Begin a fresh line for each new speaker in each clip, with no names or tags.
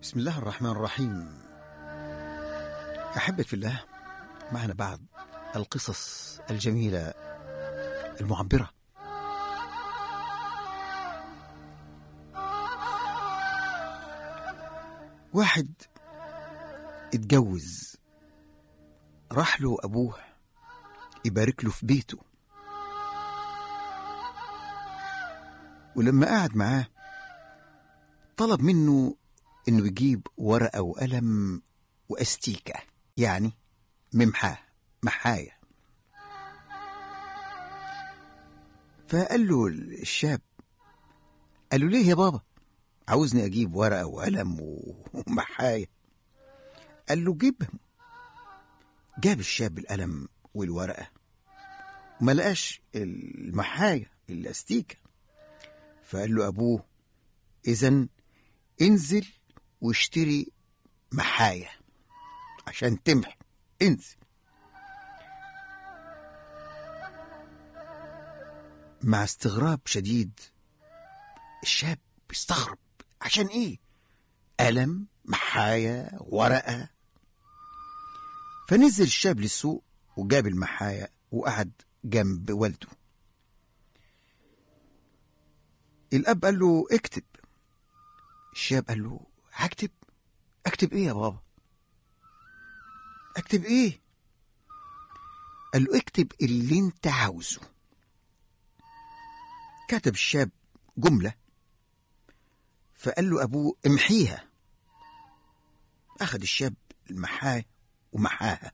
بسم الله الرحمن الرحيم أحبة في الله معنا بعض القصص الجميلة المعبرة واحد اتجوز راح له أبوه يبارك له في بيته ولما قعد معاه طلب منه انه يجيب ورقه وقلم واستيكه يعني ممحاه محايه فقال له الشاب قال له ليه يا بابا عاوزني اجيب ورقه وقلم ومحايه قال له جيبهم جاب الشاب القلم والورقه وما لقاش المحايه الاستيكه فقال له ابوه اذا انزل واشتري محاية عشان تمحي انزل مع استغراب شديد الشاب بيستغرب عشان ايه قلم محاية ورقة فنزل الشاب للسوق وجاب المحاية وقعد جنب والده الأب قال له اكتب الشاب قال له هكتب اكتب ايه يا بابا اكتب ايه قال له اكتب اللي انت عاوزه كتب الشاب جملة فقال له أبوه امحيها أخذ الشاب المحاه ومحاها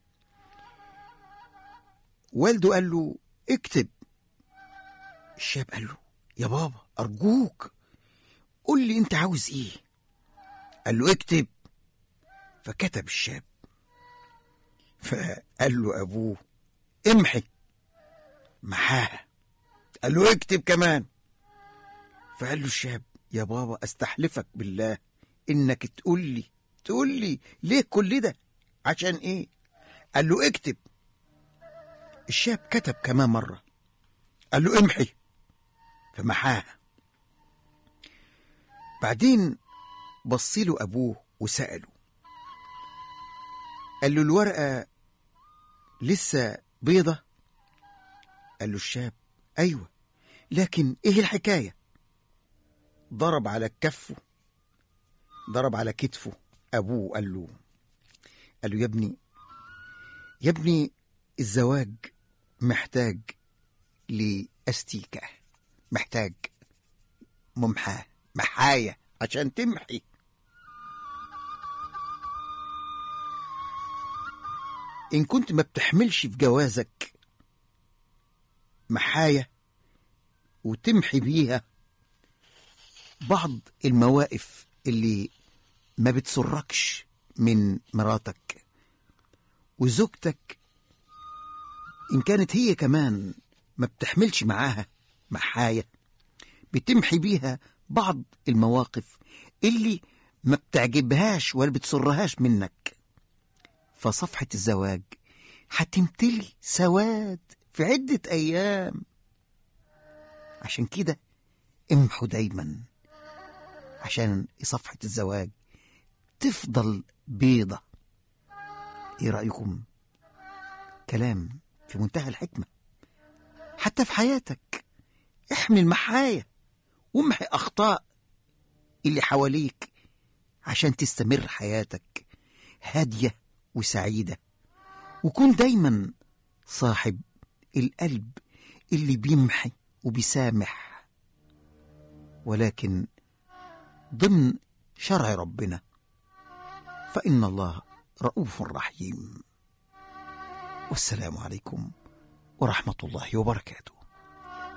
والده قال له اكتب الشاب قال له يا بابا أرجوك قول لي انت عاوز ايه قال له اكتب فكتب الشاب فقال له ابوه امحي محاها قال له اكتب كمان فقال له الشاب يا بابا استحلفك بالله انك تقول لي تقول لي ليه كل ده عشان ايه قال له اكتب الشاب كتب كمان مره قال له امحي فمحاها بعدين بص له أبوه وسأله قال له الورقة لسه بيضة قال له الشاب أيوة لكن إيه الحكاية ضرب على كفه ضرب على كتفه أبوه قال له قال له يا ابني يا ابني الزواج محتاج لأستيكة محتاج ممحاه محاية عشان تمحي إن كنت ما بتحملش في جوازك محاية وتمحي بيها بعض المواقف اللي ما بتسركش من مراتك وزوجتك إن كانت هي كمان ما بتحملش معاها محاية بتمحي بيها بعض المواقف اللي ما بتعجبهاش ولا بتسرهاش منك فصفحة الزواج هتمتلي سواد في عدة أيام عشان كده امحوا دايما عشان صفحة الزواج تفضل بيضة ايه رأيكم كلام في منتهى الحكمة حتى في حياتك احمل محايا وامحي أخطاء اللي حواليك عشان تستمر حياتك هادية وسعيدة وكون دايما صاحب القلب اللي بيمحي وبيسامح ولكن ضمن شرع ربنا فإن الله رؤوف رحيم والسلام عليكم ورحمة الله وبركاته